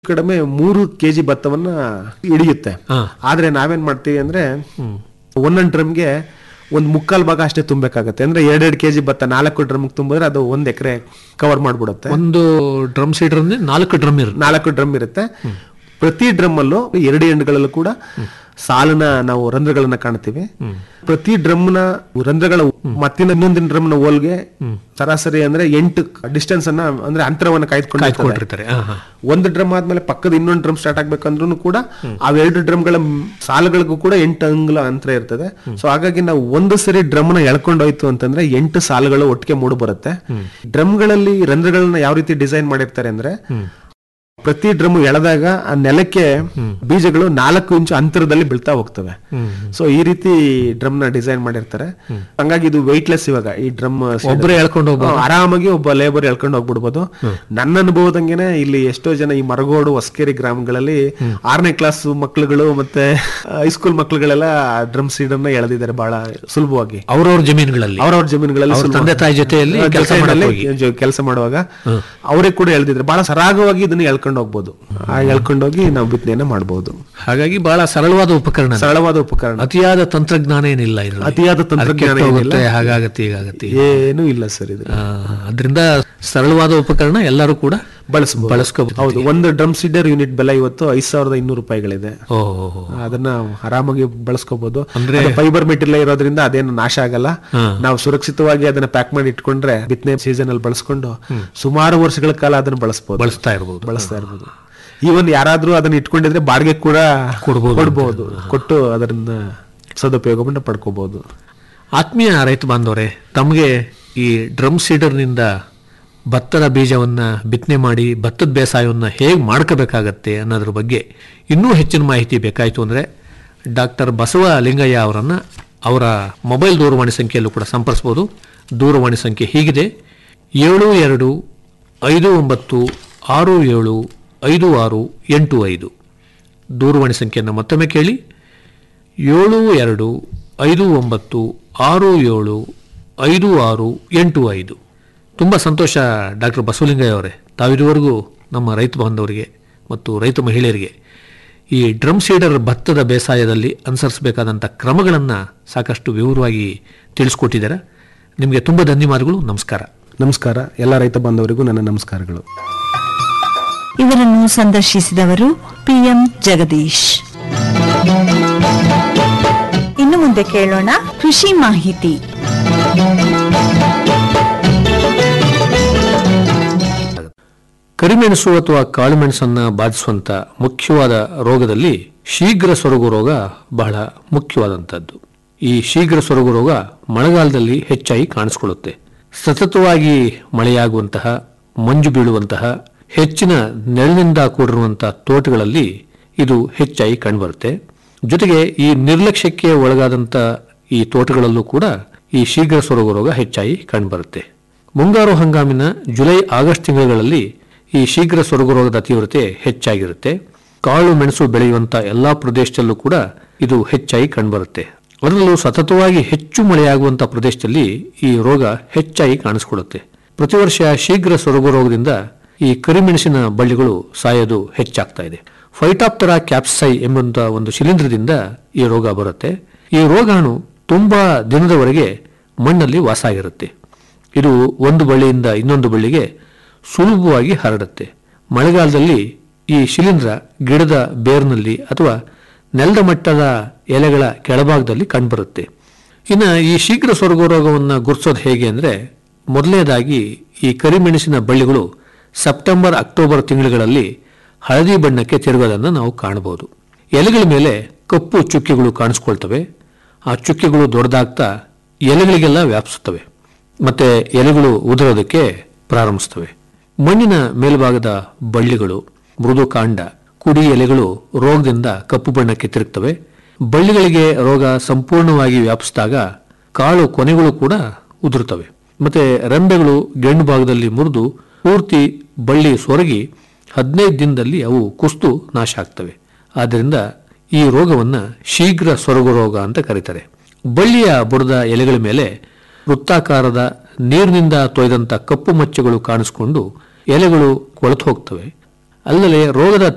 ಕಡಿಮೆ ಮೂರು ಕೆಜಿ ಭತ್ತವನ್ನ ಹಿಡಿಯುತ್ತೆ ಹಾ. ಆದ್ರೆ ನಾವೇನ್ ಮಾಡ್ತೀವಿ ಅಂದ್ರೆ ಒಂದೊಂದು ಡ್ರಮ್ಗೆ ಒಂದ್ ಮುಕ್ಕಾಲ್ ಭಾಗ ಅಷ್ಟೇ ತುಂಬಬೇಕಾಗತ್ತೆ ಅಂದ್ರೆ ಎರಡೆರಡು ಕೆಜಿ ಭತ್ತ ನಾಲ್ಕು ಡ್ರಮ್ ತುಂಬಿದ್ರೆ ಅದು ಒಂದ್ ಎಕರೆ ಕವರ್ ಮಾಡ್ಬಿಡುತ್ತೆ ಒಂದು ಡ್ರಮ್ ಸೀಡರ್ ನಾಲ್ಕು ಡ್ರಮ್ ಇರುತ್ತೆ ನಾಲ್ಕು ಡ್ರಮ್ ಇರುತ್ತೆ ಪ್ರತಿ ಡ್ರಮ್ ಅಲ್ಲೂ ಎರಡು ಎಂಡ್ಗಳಲ್ಲೂ ಕೂಡ ಸಾಲನ ನಾವು ರಂಧ್ರಗಳನ್ನ ಕಾಣ್ತೀವಿ ಪ್ರತಿ ಡ್ರಮ್ನ ರಂಧ್ರಗಳ ಮತ್ತಿನ ಇನ್ನೊಂದಿನ ಡ್ರಮ್ನ ಹೋಲ್ಗೆ ಸರಾಸರಿ ಅಂದ್ರೆ ಎಂಟು ಡಿಸ್ಟೆನ್ಸ್ ಅನ್ನ ಅಂದ್ರೆ ಅಂತರವನ್ನ ಕಾಯ್ದುಕೊಂಡು ಕಾಯ್ದುಕೊಂಡಿರ್ತಾರೆ ಹಾ, ಹಾ. ಒಂದು ಡ್ರಮ್ ಆದ್ಮೇಲೆ ಪಕ್ಕದ ಇನ್ನೊಂದು ಡ್ರಮ್ ಸ್ಟಾರ್ಟ್ ಆಗ್ಬೇಕಂದ್ರೂ ಕೂಡ ಅವೆರಡು ಡ್ರಮ್ಗಳ ಸಾಲುಗಳಿಗೂ ಕೂಡ ಎಂಟು ಅಂಗುಲ ಅಂತರ ಇರ್ತದೆ ಸೊ ಹಾಗಾಗಿ ನಾವು ಒಂದು ಸರಿ ಡ್ರಮ್ ನ ಎಳ್ಕೊಂಡೋಯ್ತು ಅಂತಂದ್ರೆ ಎಂಟು ಸಾಲುಗಳು ಒಟ್ಟಿಗೆ ಮೂಡು ಬರುತ್ತೆ ಡ್ರಮ್ಗಳಲ್ಲಿ ರಂಧ್ರಗಳನ್ನ ಯಾವ ರೀತಿ ಡಿಸೈನ್ ಮಾಡಿರ್ತಾರೆ ಅಂದ್ರೆ ಪ್ರತಿ ಡ್ರಮ್ ಎಳೆದಾಗ ಆ ನೆಲಕ್ಕೆ ಬೀಜಗಳು ನಾಲ್ಕು ಇಂಚು ಅಂತರದಲ್ಲಿ ಬೀಳ್ತಾ ಹೋಗ್ತವೆ ಸೊ ಈ ರೀತಿ ಡ್ರಮ್ ನ ಡಿಸೈನ್ ಮಾಡಿರ್ತಾರೆ ಹಂಗಾಗಿ ಇದು ವೆಯ್ಟ್ಲೆಸ್ ಇವಾಗ ಈ ಡ್ರಮ್ ಒಬ್ರೇ ಎಳ್ಕೊಂಡು ಹೋಗ್ಬೋದು ಆರಾಮಾಗಿ ಒಬ್ಬ ಲೇಬರ್ ಎಳ್ಕೊಂಡು ಹೋಗ್ಬಿಡ್ಬೋದು ನನ್ನ ಅನುಭವದಂಗೆನೆ ಇಲ್ಲಿ ಎಷ್ಟೋ ಜನ ಈ ಮರಗೋಡು ಹೊಸಕೇರಿ ಗ್ರಾಮಗಳಲ್ಲಿ ಆರನೇ ಕ್ಲಾಸ್ ಮಕ್ಳುಗಳು ಮತ್ತೆ ಹೈಸ್ಕೂಲ್ ಮಕ್ಳುಗಳೆಲ್ಲ ಡ್ರಮ್ ಸೀಡನ್ನ ಎಳೆದಿದ್ದಾರೆ ಬಹಳ ಸುಲಭವಾಗಿ ಅವ್ರವ್ರ ಜಮೀನುಗಳಲ್ಲಿ ಅವ್ರವ್ರ ಜಮೀನುಗಳಲ್ಲಿ ಅವ್ರ ತಂದೆ ತಾಯಿ ಜೊತೆಯಲ್ಲಿ ಕೆಲಸ ಕೆಲಸ ಮಾಡುವಾಗ ಅವರೇ ಕೂಡ ಎಳ್ದಿದ್ರೆ ಬಹಳ ಸರಾಗವಾಗಿ ಇದನ್ನ ಎಳ್ಕೊಂಡು ಹೋಗ್ಬೋದು ಆ ಎಳ್ಕೊಂಡು ಹೋಗಿ ನಾವು ಬಿತ್ತನೆಯನ್ನ ಮಾಡಬಹುದು ಹಾಗಾಗಿ ಬಹಳ ಸರಳವಾದ ಉಪಕರಣ ಸರಳವಾದ ಉಪಕರಣ ಅತಿಯಾದ ತಂತ್ರಜ್ಞಾನ ಏನಿಲ್ಲ ಇದ್ರಲ್ಲಿ. ಅತಿಯಾದ ಅದು ತಂತ್ರಜ್ಞಾನ ಕೆಟ್ಟು ಏನಿಲ್ಲ. ಹೋಗುತ್ತೆ ಹಾಗಾಗತ್ತೆ ಹೀಗಾಗತ್ತೆ ಏನೂ ಇಲ್ಲ ಸರ್ ಇದು ಆ, ಅದರಿಂದ ಸರಳವಾದ ಉಪಕರಣ ಎಲ್ಲರೂ ಕೂಡ ಬಳಸಬಹುದು ಬಳಸ್ಕೋಬಹುದು ಹೌದು ಒಂದು ಡ್ರಮ್ ಸೀಡರ್ ಯೂನಿಟ್ ಬೆಲೆ ಇವತ್ತು ಐದ್ ಸಾವಿರದ ಇನ್ನೂರು ರೂಪಾಯಿಗಳಿದೆ ಓಹೋ ಅದನ್ನ ಆರಾಮಾಗಿ ಬಳಸ್ಕೋಬಹುದು ಅಂದ್ರೆ- ಫೈಬರ್ ಮೆಟೀರಿಯಲ್ ಇರೋದ್ರಿಂದ ಅದೇನು ನಾಶ ಆಗಲ್ಲ ನಾವು ಸುರಕ್ಷಿತವಾಗಿ ಅದನ್ನ ಪ್ಯಾಕ್ ಮಾಡಿ ಇಟ್ಕೊಂಡ್ರೆ ಬಿತ್ತನೆ ಸೀಸನ್ ಅಲ್ಲಿ ಬಳಸ್ಕೊಂಡು ಸುಮಾರು ವರ್ಷಗಳ ಕಾಲ ಅದನ್ನ ಬಳಸಬಹುದು ಬಳಸ್ತಾ ಇರಬಹುದು ಬಳಸ್ತಾ ಇರ್ಬೋದು ಈವನ್ ಯಾರಾದ್ರೂ ಅದನ್ನ ಇಟ್ಕೊಂಡಿದ್ರೆ ಬಾಡಿಗೆ ಕೂಡ ಕೊಡ್ಬೋದು ಕೊಡ್ಬೋದು ಕೊಟ್ಟು ಅದರಿಂದ ಸದುಪಯೋಗವನ್ನ ಪಡ್ಕೋಬಹುದು ಆತ್ಮೀಯ ರೈತ ಬಾಂಧವರೇ ತಮಗೆ ಈ ಡ್ರಮ್ ಸೀಡರ್ನಿಂದ ಭತ್ತದ ಬೀಜವನ್ನು ಬಿತ್ತನೆ ಮಾಡಿ ಭತ್ತದ ಬೇಸಾಯವನ್ನು ಹೇಗೆ ಮಾಡ್ಕೋಬೇಕಾಗತ್ತೆ ಅನ್ನೋದ್ರ ಬಗ್ಗೆ ಇನ್ನೂ ಹೆಚ್ಚಿನ ಮಾಹಿತಿ ಬೇಕಾಯಿತು ಅಂದರೆ ಡಾಕ್ಟರ್ ಬಸವ ಲಿಂಗಯ್ಯ ಅವರನ್ನು ಅವರ ಮೊಬೈಲ್ ದೂರವಾಣಿ ಸಂಖ್ಯೆಯಲ್ಲೂ ಕೂಡ ಸಂಪರ್ಸ್ಬೋದು ದೂರವಾಣಿ ಸಂಖ್ಯೆ ಹೀಗಿದೆ ಏಳು ಎರಡು ಐದು ಒಂಬತ್ತು ಆರು ಏಳು ಐದು ಆರು ಎಂಟು ಐದು ದೂರವಾಣಿ ಸಂಖ್ಯೆಯನ್ನು ಮತ್ತೊಮ್ಮೆ ಕೇಳಿ ಏಳು ಎರಡು ಐದು ಒಂಬತ್ತು ಆರು ಏಳು ಐದು ಆರು ಎಂಟು ಐದು ತುಂಬ ಸಂತೋಷ ಡಾಕ್ಟರ್ ಬಸವಲಿಂಗಯ್ಯ ಅವರೇ ತಾವಿದುವರೆಗೂ ನಮ್ಮ ರೈತ ಬಾಂಧವರಿಗೆ ಮತ್ತು ರೈತ ಮಹಿಳೆಯರಿಗೆ ಈ ಡ್ರಮ್ ಸೀಡರ್ ಭತ್ತದ ಬೇಸಾಯದಲ್ಲಿ ಅನುಸರಿಸಬೇಕಾದಂಥ ಕ್ರಮಗಳನ್ನು ಸಾಕಷ್ಟು ವಿವರವಾಗಿ ತಿಳಿಸ್ಕೊಟ್ಟಿದ್ದಾರೆ ನಿಮಗೆ ತುಂಬ ಧನ್ಯವಾದಗಳು ನಮಸ್ಕಾರ ನಮಸ್ಕಾರ ಎಲ್ಲ ರೈತ ಬಾಂಧವರಿಗೂ ನನ್ನ ನಮಸ್ಕಾರಗಳು ಇವರನ್ನು ಸಂದರ್ಶಿಸಿದವರು ಪಿಎಂ ಜಗದೀಶ್ ಇನ್ನು ಮುಂದೆ ಕೇಳೋಣ ಕೃಷಿ ಮಾಹಿತಿ ಕರಿಮೆಣಸು ಅಥವಾ ಕಾಳುಮೆಣಸನ್ನು ಬಾಧಿಸುವಂಥ ಮುಖ್ಯವಾದ ರೋಗದಲ್ಲಿ ಶೀಘ್ರ ಸೊರಗು ರೋಗ ಬಹಳ ಮುಖ್ಯವಾದಂಥದ್ದು ಈ ಶೀಘ್ರ ಸೊರಗು ರೋಗ ಮಳೆಗಾಲದಲ್ಲಿ ಹೆಚ್ಚಾಗಿ ಕಾಣಿಸಿಕೊಳ್ಳುತ್ತೆ ಸತತವಾಗಿ ಮಳೆಯಾಗುವಂತಹ ಮಂಜು ಬೀಳುವಂತಹ ಹೆಚ್ಚಿನ ನೆರಳಿನಿಂದ ಕೂಡಿರುವಂತಹ ತೋಟಗಳಲ್ಲಿ ಇದು ಹೆಚ್ಚಾಗಿ ಕಂಡುಬರುತ್ತೆ ಜೊತೆಗೆ ಈ ನಿರ್ಲಕ್ಷ್ಯಕ್ಕೆ ಒಳಗಾದಂಥ ಈ ತೋಟಗಳಲ್ಲೂ ಕೂಡ ಈ ಶೀಘ್ರ ಸೊರಗು ರೋಗ ಹೆಚ್ಚಾಗಿ ಕಂಡುಬರುತ್ತೆ ಮುಂಗಾರು ಹಂಗಾಮಿನ ಜುಲೈ ಆಗಸ್ಟ್ ತಿಂಗಳುಗಳಲ್ಲಿ ಈ ಶೀಘ್ರ ಸೊರಗು ರೋಗದ ತೀವ್ರತೆ ಹೆಚ್ಚಾಗಿರುತ್ತೆ ಕಾಳು ಮೆಣಸು ಬೆಳೆಯುವಂತ ಎಲ್ಲಾ ಪ್ರದೇಶದಲ್ಲೂ ಕೂಡ ಇದು ಹೆಚ್ಚಾಗಿ ಕಂಡುಬರುತ್ತೆ ಅದರಲ್ಲೂ ಸತತವಾಗಿ ಹೆಚ್ಚು ಮಳೆಯಾಗುವಂತ ಪ್ರದೇಶದಲ್ಲಿ ಈ ರೋಗ ಹೆಚ್ಚಾಗಿ ಕಾಣಿಸಿಕೊಳ್ಳುತ್ತೆ ಪ್ರತಿ ವರ್ಷ ಶೀಘ್ರ ಸೊರಗು ರೋಗದಿಂದ ಈ ಕರಿಮೆಣಸಿನ ಬಳ್ಳಿಗಳು ಸಾಯೋದು ಹೆಚ್ಚಾಗ್ತಾ ಇದೆ ಫೈಟಾಪ್ತರಾ ಕ್ಯಾಪ್ಸೈ ಎಂಬಂತ ಒಂದು ಶಿಲೀಂಧ್ರದಿಂದ ಈ ರೋಗ ಬರುತ್ತೆ ಈ ರೋಗಾಣು ತುಂಬಾ ದಿನದವರೆಗೆ ಮಣ್ಣಲ್ಲಿ ವಾಸ ಆಗಿರುತ್ತೆ ಇದು ಒಂದು ಬಳ್ಳಿಯಿಂದ ಇನ್ನೊಂದು ಬಳ್ಳಿಗೆ ಸುಲಭವಾಗಿ ಹರಡುತ್ತೆ ಮಳೆಗಾಲದಲ್ಲಿ ಈ ಶಿಲೀಂಧ್ರ ಗಿಡದ ಬೇರ್ನಲ್ಲಿ ಅಥವಾ ನೆಲದ ಮಟ್ಟದ ಎಲೆಗಳ ಕೆಳಭಾಗದಲ್ಲಿ ಕಂಡುಬರುತ್ತೆ ಇನ್ನು ಈ ಶೀಘ್ರ ಸೊರಗು ರೋಗವನ್ನು ಗುರುತಿಸೋದು ಹೇಗೆ ಅಂದರೆ ಮೊದಲನೇದಾಗಿ ಈ ಕರಿಮೆಣಸಿನ ಬಳ್ಳಿಗಳು ಸೆಪ್ಟೆಂಬರ್ ಅಕ್ಟೋಬರ್ ತಿಂಗಳುಗಳಲ್ಲಿ ಹಳದಿ ಬಣ್ಣಕ್ಕೆ ತಿರುಗೋದನ್ನು ನಾವು ಕಾಣಬಹುದು ಎಲೆಗಳ ಮೇಲೆ ಕಪ್ಪು ಚುಕ್ಕೆಗಳು ಕಾಣಿಸ್ಕೊಳ್ತವೆ ಆ ಚುಕ್ಕೆಗಳು ದೊಡ್ಡದಾಗ್ತಾ ಎಲೆಗಳಿಗೆಲ್ಲ ವ್ಯಾಪಿಸುತ್ತವೆ ಮತ್ತೆ ಎಲೆಗಳು ಉದುರೋದಕ್ಕೆ ಪ್ರಾರಂಭಿಸ್ತವೆ ಮಣ್ಣಿನ ಮೇಲ್ಭಾಗದ ಬಳ್ಳಿಗಳು ಮೃದು ಕಾಂಡ ಕುಡಿ ಎಲೆಗಳು ರೋಗದಿಂದ ಕಪ್ಪು ಬಣ್ಣಕ್ಕೆ ತಿರುಗ್ತವೆ ಬಳ್ಳಿಗಳಿಗೆ ರೋಗ ಸಂಪೂರ್ಣವಾಗಿ ವ್ಯಾಪಿಸಿದಾಗ ಕಾಳು ಕೊನೆಗಳು ಕೂಡ ಉದುರುತ್ತವೆ ಮತ್ತೆ ರೆಂಬೆಗಳು ಗೆಣ್ಣು ಭಾಗದಲ್ಲಿ ಮುರಿದು ಪೂರ್ತಿ ಬಳ್ಳಿ ಸೊರಗಿ ಹದಿನೈದು ದಿನದಲ್ಲಿ ಅವು ಕುಸ್ತು ನಾಶ ಆಗ್ತವೆ ಆದ್ದರಿಂದ ಈ ರೋಗವನ್ನ ಶೀಘ್ರ ಸೊರಗು ರೋಗ ಅಂತ ಕರೀತಾರೆ ಬಳ್ಳಿಯ ಬುಡದ ಎಲೆಗಳ ಮೇಲೆ ವೃತ್ತಾಕಾರದ ನೀರಿನಿಂದ ತೊಯ್ದಂತ ಕಪ್ಪು ಮಚ್ಚೆಗಳು ಕಾಣಿಸಿಕೊಂಡು ಎಲೆಗಳು ಕೊಳೆತು ಹೋಗ್ತವೆ ಅಲ್ಲದೆ ರೋಗದ